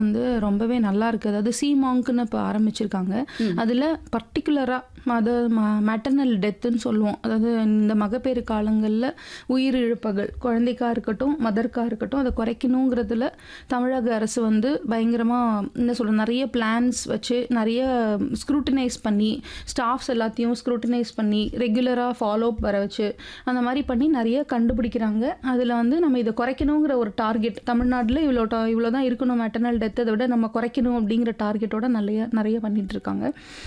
வந்து ரொம்பவே நல்லா இருக்கு அதாவது சி மாங்க்னு இப்போ ஆரம்பிச்சிருக்காங்க அதில் பர்டிகுலராக அது மேட்டர்னல் டெத்துன்னு சொல்லுவோம் அதாவது இந்த மகப்பேறு காலங்களில் உயிரிழப்புகள் குழந்தைக்கா இருக்கட்டும் மதர்க்கா இருக்கட்டும் அதை குறைக்கணுங்கிறதுல தமிழக அரசு வந்து பயங்கரமாக என்ன சொல்ற நிறைய பிளான்ஸ் வச்சு நிறைய ஸ்க்ரூட்டினைஸ் பண்ணி ஸ்டாஃப்ஸ் எல்லாத்தையும் ஸ்க்ரூட்டினைஸ் பண்ணி ரெகுலராக ஃபாலோ வர வச்சு அந்த மாதிரி பண்ணி நிறைய கண்டுபிடிக்கிறாங்க அதில் வந்து நம்ம இதை குறைக்கணுங்கிற ஒரு டார்கெட் தமிழ்நாட்டில் இவ்வளோ டா இவ்வளோ தான் இருக்கணும் மெட்டர்னல் டெத் அதை விட நம்ம குறைக்கணும் அப்படிங்கிற டார்கெட்டோட நிறைய நிறைய பண்ணிட்டு இருக்காங்க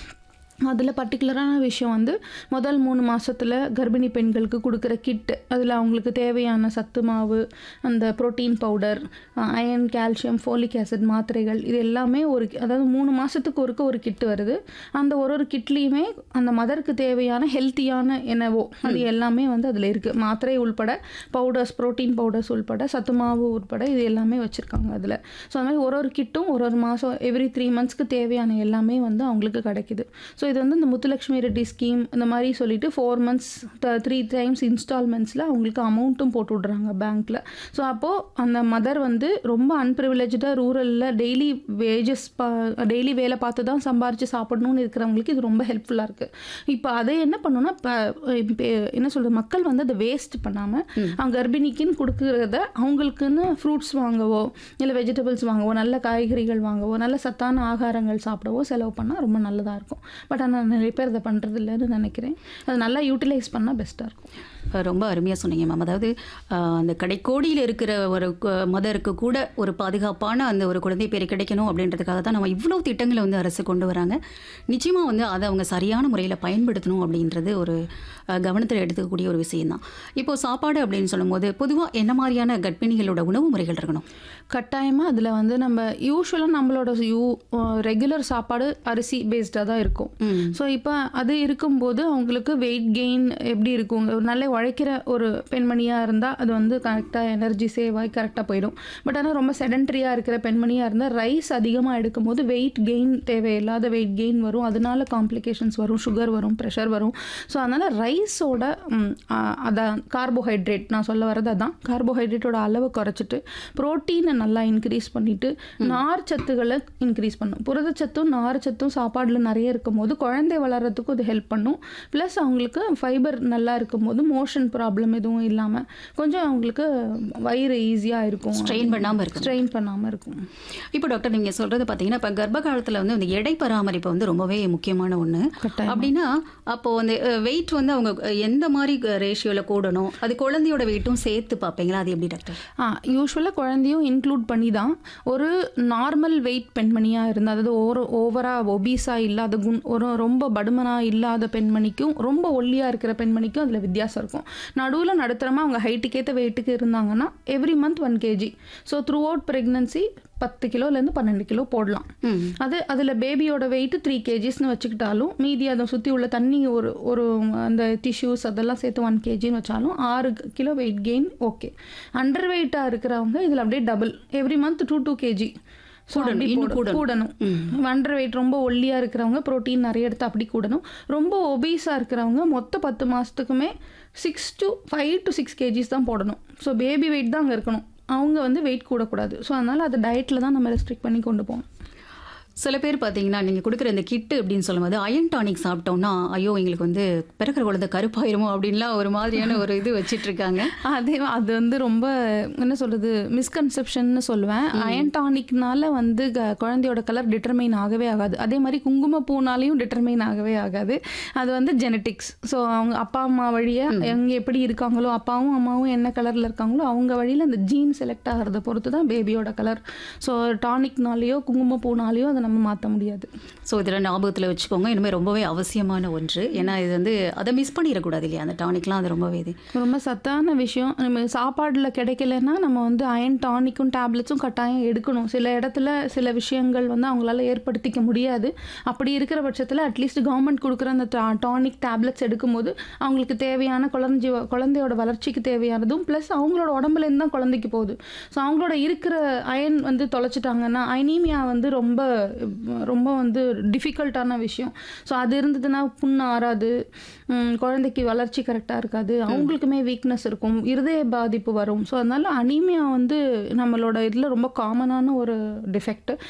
அதில் பர்டிகுலரான விஷயம் வந்து முதல் மூணு மாசத்துல கர்ப்பிணி பெண்களுக்கு கொடுக்குற கிட்டு அதில் அவங்களுக்கு தேவையான சத்து மாவு அந்த protein powder iron calcium folic acid மாத்திரைகள் இது எல்லாமே ஒரு அதாவது மூணு மாதத்துக்கு ஒருக்க ஒரு கிட்டு வருது அந்த ஒரு ஒரு கிட்லேயுமே அந்த மதருக்கு தேவையான ஹெல்த்தியான என்னவோ அது எல்லாமே வந்து அதில் இருக்குது மாத்திரை உள்பட பவுடர்ஸ் புரோட்டீன் பவுடர்ஸ் உள்பட சத்து மாவு உட்பட இது எல்லாமே வச்சுருக்காங்க அதில் ஸோ அந்த மாதிரி ஒரு ஒரு கிட்டும் ஒரு ஒரு மாதம் எவ்ரி த்ரீ மந்த்ஸ்க்கு தேவையான எல்லாமே வந்து அவங்களுக்கு கிடைக்குது ஸோ இது வந்து இந்த முத்துலட்சுமி ரெட்டி ஸ்கீம் இந்த மாதிரி சொல்லிட்டு ஃபோர் மந்த்ஸ் த்ரீ டைம்ஸ் இன்ஸ்டால்மெண்ட்ஸில் அவங்களுக்கு அமௌண்ட்டும் போட்டு விட்றாங்க பேங்க்கில் ஸோ அப்போது அந்த மதர் வந்து ரொம்ப அன்ப்ரிவிலேஜாக ரூரலில் டெய்லி வேஜஸ் பா டெய்லி வேலை பார்த்து தான் சம்பாரித்து சாப்பிடணும்னு இருக்கிறவங்களுக்கு இது ரொம்ப ஹெல்ப்ஃபுல்லாக இருக்குது இப்போ அதை என்ன பண்ணணும்னா இப்போ என்ன சொல்கிறது மக்கள் வந்து அதை வேஸ்ட் பண்ணாமல் அவங்க கர்ப்பிணிக்குன்னு கொடுக்குறத அவங்களுக்குன்னு ஃப்ரூட்ஸ் வாங்கவோ இல்லை வெஜிடபிள்ஸ் வாங்கவோ நல்ல காய்கறிகள் வாங்கவோ நல்ல சத்தான ஆகாரங்கள் சாப்பிடவோ செலவு பண்ணால் ரொம்ப நல்லதாக இருக்கும் பட் ஆனால் நிறைய பேர் அதை பண்ணுறது இல்லைன்னு நினைக்கிறேன் அது நல்லா யூட்டிலைஸ் பண்ணால் பெஸ்ட்டாக இருக்கும் அஹ் ரொம்ப அருமையாக சொன்னீங்க மேம் அதாவது அஹ், அந்த கடைக்கோடியில் இருக்கிற ஒரு கு- மதருக்கு கூட ஒரு பாதுகாப்பான அந்த ஒரு குழந்தை பேர் கிடைக்கணும் அப்படின்றதுக்காக தான் நம்ம இவ்வளோ திட்டங்களை வந்து அரசு கொண்டு வராங்க நிச்சயமாக வந்து அதை அவங்க சரியான முறையில் பயன்படுத்தணும் அப்படின்றது ஒரு அஹ், கவனத்தில் எடுத்துக்கக்கூடிய ஒரு விஷயம்தான் இப்போ சாப்பாடு அப்படின்னு சொல்லும்போது பொதுவாக என்ன மாதிரியான கர்ப்பிணிகளோட உணவு முறைகள் இருக்கணும் கட்டாயமாக அதில் வந்து நம்ம யூஸ்வலாக நம்மளோட யூ ரெகுலர் சாப்பாடு அரிசி பேஸ்டாக தான் இருக்கும் ஸோ இப்போ அது இருக்கும்போது அவங்களுக்கு வெயிட் கெயின் எப்படி இருக்கும் ஒரு நல்ல உழைக்கிற ஒரு பெண்மணியாக இருந்தால் அது வந்து கரெக்டாக எனர்ஜி சேவ் ஆகி கரெக்டாக போயிடும் பட் ஆனால் ரொம்ப செடன்ட்ரியாக இருக்கிற பெண்மணியாக இருந்தால் ரைஸ் அதிகமாக எடுக்கும்போது வெயிட் கெயின் தேவையில்லாத வெயிட் கெயின் வரும் அதனால காம்ப்ளிகேஷன்ஸ் வரும் சுகர் வரும் ப்ரெஷர் வரும் ஸோ அதனால் ரைஸோட அதான் கார்போஹைட்ரேட் நான் சொல்ல வரது அதான் கார்போஹைட்ரேட்டோட அளவு குறைச்சிட்டு ப்ரோட்டீனை நல்லா இன்க்ரீஸ் பண்ணிட்டு நார் சத்துக்களை இன்க்ரீஸ் பண்ணும் புரதச்சத்தும் நார் சத்தும் சாப்பாடில் நிறைய இருக்கும் போது குழந்தை வளர்கிறதுக்கும் இது ஹெல்ப் பண்ணும் ப்ளஸ் அவங்களுக்கு ஃபைபர் நல்லா இருக்கும் போது மோஷன் ப்ராப்ளம் எதுவும் இல்லாமல் கொஞ்சம் அவங்களுக்கு வயிறு ஈஸியாக இருக்கும் ஸ்ட்ரெயின் பண்ணாமல் இருக்கு ஸ்ட்ரெயின் பண்ணாமல் இருக்கும் இப்போ டாக்டர் நீங்கள் சொல்கிறது பார்த்தீங்கன்னா இப்போ கர்ப்ப காலத்தில் வந்து அந்த எடை பராமரிப்பு வந்து ரொம்பவே முக்கியமான ஒன்று கட்டாயமா. அப்படின்னா அப்போ அந்த வெயிட் வந்து அவங்க அஹ், எந்த மாதிரி ரேஷியோவில் கூடணும் அது குழந்தையோட வெயிட்டும் சேர்த்து பார்ப்பீங்களா அது எப்படி டாக்டர் ஆ யூஸ்வலாக குழந்தையும் இன்க்ளூட் பண்ணி தான் ஒரு நார்மல் வெயிட் பெண்மணியாக இருந்தால் அதாவது ஓவர் ஓவராக ஒபீஸாக இல்லாத குண் ஒரு ரொம்ப படுமனாக இல்லாத பெண்மணிக்கும் ரொம்ப ஒல்லியாக இருக்கிற பெண்மணிக்கும் அதில் வித்தியாசம் இருக்கும் நடுவில் நடுத்தரமாக அவங்க ஹைட்டுக்கேற்ற வெயிட்டுக்கு இருந்தாங்கன்னா every month one kg so throughout pregnancy பத்து கிலோலேருந்து பன்னெண்டு கிலோ போடலாம் அது அதில் பேபியோட வெயிட் த்ரீ கேஜிஸ்னு வச்சுக்கிட்டாலும் மீதி அதை சுற்றி உள்ள தண்ணி ஒரு ஒரு அந்த டிஷ்யூஸ் அதெல்லாம் சேர்த்து ஒன் கேஜின்னு வச்சாலும் ஆறு kilo weight gain okay under வெயிட்டாக இருக்கிறவங்க இதில் அப்படியே double every month two two kg கூடணும், இன்னும் கூடணும். கூடணும் அண்டர் வெயிட் ரொம்ப ஒல்லியாக இருக்கிறவங்க ப்ரோட்டீன் நிறைய எடுத்து அப்படி கூடணும் ரொம்ப ஒபீஸாக இருக்கிறவங்க மொத்த பத்து மாதத்துக்குமே six to five to six kgs தான் போடணும் ஸோ பேபி வெயிட் தான் அங்கே இருக்கணும் அவங்க வந்து வெயிட் கூடக்கூடாது ஸோ அதனால் அது டயட்டில் தான் நம்ம ரெஸ்ட்ரிக்ட் பண்ணி கொண்டு போகணும் சில பேர் பார்த்தீங்கன்னா நீங்கள் கொடுக்குற இந்த கிட்டு அப்படின்னு சொல்லும்போது அயன் டானிக் சாப்பிட்டோம்னா ஐயோ எங்களுக்கு வந்து பிறக்கிற குழந்தை கருப்பாயிருமோ அப்படின்லாம் ஒரு மாதிரியான ஒரு இது வச்சிட்டு இருக்காங்க அதே அது வந்து ரொம்ப என்ன சொல்றது மிஸ்கன்செப்ஷன்னு சொல்லுவேன் அயன் டானிக்னால வந்து க- குழந்தையோட கலர் டிட்டர்மைன் ஆகவே ஆகாது அதே மாதிரி குங்குமப்பூனாலையும் டிட்டர்மைன் ஆகவே ஆகாது அது வந்து ஜெனட்டிக்ஸ் ஸோ அவங்க அப்பா அம்மா வழியா எங்க எப்படி இருக்காங்களோ அப்பாவும் அம்மாவும் என்ன கலர்ல இருக்காங்களோ அவங்க வழியில அந்த ஜீன் செலக்ட் ஆகிறத பொறுத்து தான் பேபியோட கலர் ஸோ டானிக்னாலேயோ குங்குமப்பூனாலேயோ அதை நம்ம மாற்ற முடியாது ஸோ இதெல்லாம் ஞாபகத்தில் வச்சுக்கோங்க இனிமேல் ரொம்பவே அவசியமான ஒன்று ஏன்னா இது வந்து அதை மிஸ் பண்ணிடக்கூடாது இல்லையா அந்த டானிக்லாம் அது ரொம்பவே இது ரொம்ப சத்தான விஷயம் நம்ம சாப்பாடில் கிடைக்கலன்னா நம்ம வந்து அயன் டானிக்கும் டேப்லெட்ஸும் கட்டாயம் எடுக்கணும் சில இடத்துல சில விஷயங்கள் வந்து அவங்களால ஏற்படுத்திக்க முடியாது அப்படி இருக்கிற பட்சத்தில் அட்லீஸ்ட் கவர்மெண்ட் கொடுக்குற அந்த டானிக் டேப்லெட்ஸ் எடுக்கும்போது அவங்களுக்கு தேவையான குழந்தை குழந்தையோட வளர்ச்சிக்கு தேவையானதும் ப்ளஸ் அவங்களோட உடம்புலேருந்து தான் குழந்தைக்கு போகுது ஸோ அவங்களோட இருக்கிற அயன் வந்து தொலைச்சிட்டாங்கன்னா அனீமியா வந்து ரொம்ப ரொம்ப வந்து டிஃபிகல்ட்டான விஷயம் ஸோ அது இருந்ததுன்னா புண்ணு ஆறாது உம், குழந்தைக்கு வளர்ச்சி கரெக்டாக இருக்காது அவங்களுக்குமே வீக்னஸ் இருக்கும் இருதய பாதிப்பு வரும் ஸோ அதனால அனீமியா வந்து நம்மளோட இதில் ரொம்ப காமனான ஒரு டிஃபெக்ட்